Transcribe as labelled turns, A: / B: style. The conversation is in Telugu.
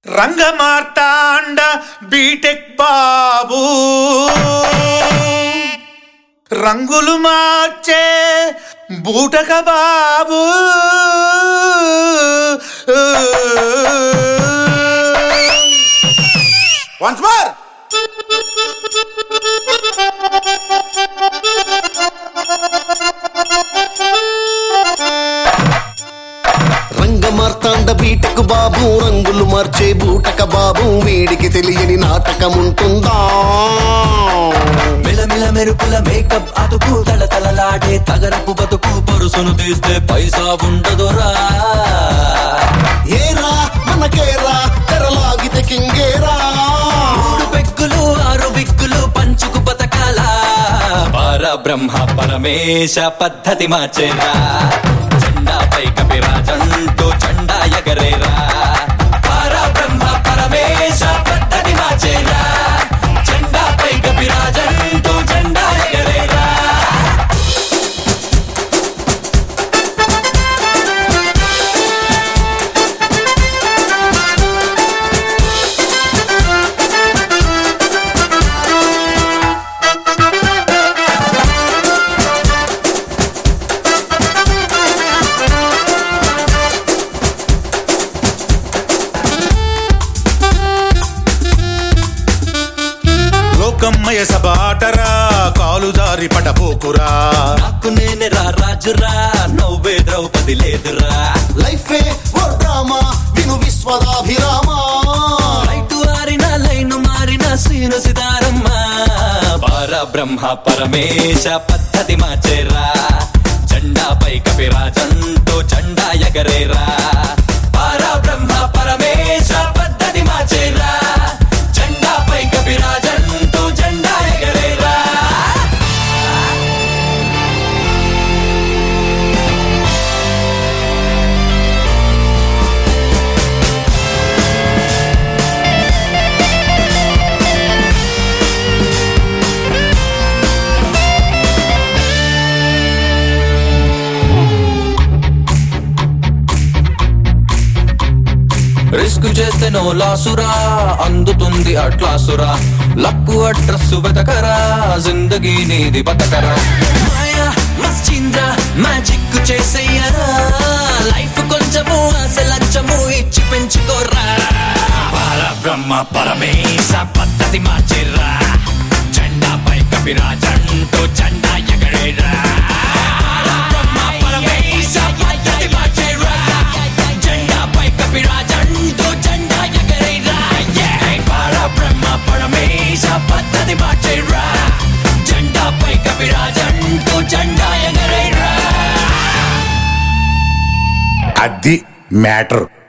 A: రంగమార్తాండ బీటెక్ బాబు రంగులు మార్చే బూటక బాబు
B: వన్స్ మోర్
C: రంగమార్తాండ బీటకు బాబు రంగులు మార్చే బూటక బాబు వీడికి తెలియని నాటకం ఉంటుందా
D: మిలమిల మెరుపుల మేకప్ అతుకు తలతలలాడే తగరపు బతుకు పరుసును తీస్తే పైసా ఉండదురా
C: ఏరా మనకేరా తెరలాగితే కింగేరా
D: మూడు పెక్కులు ఆరు విక్కులు పంచుకు బతకాల పర బ్రహ్మ పరమేశ పద్ధతి మార్చేరా జెండాపై కపిరాజంటూ జెండా ఎగరేరా పర బ్రహ్మ పరమేశ పద్ధతి మార్చేరా జెండాపై కపిరాజంటూ జెండా ఎగరేరా
A: లోకమ్మయ సభ ఆటరా కాలు జారి పడబోకురా
D: నాకు నేనే రా రాజురా నవ్వే ద్రౌపది లేదురా
C: లైఫే ఓ డ్రామా విను విశ్వదాభిరామా
D: లైటు ఆరిన లైను మారిన సీను సితారమ్మ పర బ్రహ్మ పరమేశ పద్ధతి మార్చేరా జెండాపై కపిరాజంటూ జెండా ఎగరేరా పర బ్రహ్మ పరమేశ పద్ధతి మార్చేరా జెండాపై కపిరాజంటూ జెండా ఎగరేరా రిస్క్ చేస్తే నో లాసురా అందుతుంది అట్లాసురా లక్కు అడ్రస్ వెతకరా జిందగీ నీది బతకరా మాయా మస్చింద్ర మ్యాజిక్ చేసేయరా లైఫ్ కొంచెము అసలంచము ఇచ్చి పెంచుకోరా పర బ్రహ్మ పరమేశ పద్ధతి మార్చిర్రా జెండాపై కపిరాజంటూ జెండా ఎగరేరా బ్రహ్మ పరమేశ పద్ధతి మార్చిర్రా జెండాపై కపిరాజంటూ జెండా ఎగరేరా పర బ్రహ్మ పరమేశ పద్ధతి మార్చిర్రా జెండాపై కపిరాజంటూ జెండా ఎగరేరా
A: అది మ్యాటర్